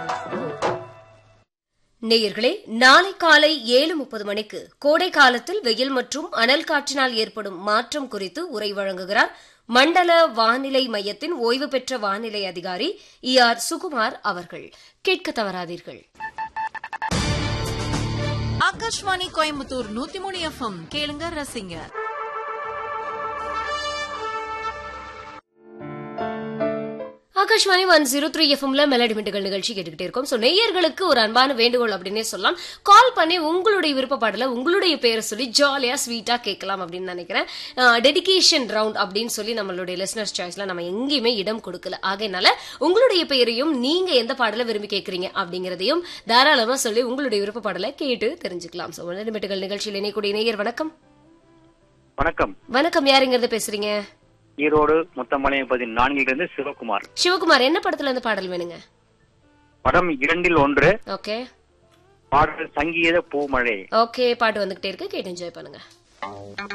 நேயர்களே நாளை காலை ஏழு முப்பது மணிக்கு கோடை காலத்தில் வெயில் மற்றும் அனல் காற்றினால் ஏற்படும் மாற்றம் குறித்து உரை வழங்குகிறார் மண்டல வானிலை மையத்தின் ஓய்வு பெற்ற வானிலை அதிகாரி இ ஆர் சுகுமார் அவர்கள் கேட்க தவறாதீர்கள் ஆகாஷ்வாணி கோயம்புத்தூர் நூத்தி மூணு எஃப்எம் கேளுங்க ரசிங்க ஆகாஷ்வாணி ஒன் ஜீரோ த்ரீ எஃப்எம்ல மெலடி மிண்டுகள் நிகழ்ச்சி கேட்டுக்கிட்டே இருக்கோம் ஸோ நேயர்களுக்கு ஒரு அன்பான வேண்டுகோள் அப்படின்னே சொல்லலாம் கால் பண்ணி உங்களுடைய விருப்பப்பாடல உங்களுடைய பேரை சொல்லி ஜாலியா ஸ்வீட்டா கேட்கலாம் அப்படின்னு நினைக்கிறேன் டெடிகேஷன் ரவுண்ட் அப்படின்னு சொல்லி நம்மளுடைய லிசனர்ஸ் சாய்ஸ்ல நம்ம எங்கேயுமே இடம் கொடுக்கல ஆகையினால உங்களுடைய பெயரையும் நீங்க எந்த பாடலை விரும்பி கேட்கறீங்க அப்படிங்கறதையும் தாராளமா சொல்லி உங்களுடைய விருப்ப பாடலை கேட்டு தெரிஞ்சுக்கலாம் ஸோ மெலடி மிண்டுகள் நிகழ்ச்சியில் இணையக்கூடிய நேயர் வணக்கம் வணக்கம் வணக்கம் யாருங்கிறத பேசுறீங்க ஈரோடு முத்தமலையம் பதினான்கிலிருந்து சிவகுமார் சிவகுமார் என்ன படத்துல இருந்து பாடல் வேணுங்க படம் இரண்டில் ஒன்று ஓகே பாடல் சங்கீத பூமழை ஓகே பாட்டு வந்துகிட்டே இருக்கு கேட்டு என்ஜாய் பண்ணுங்க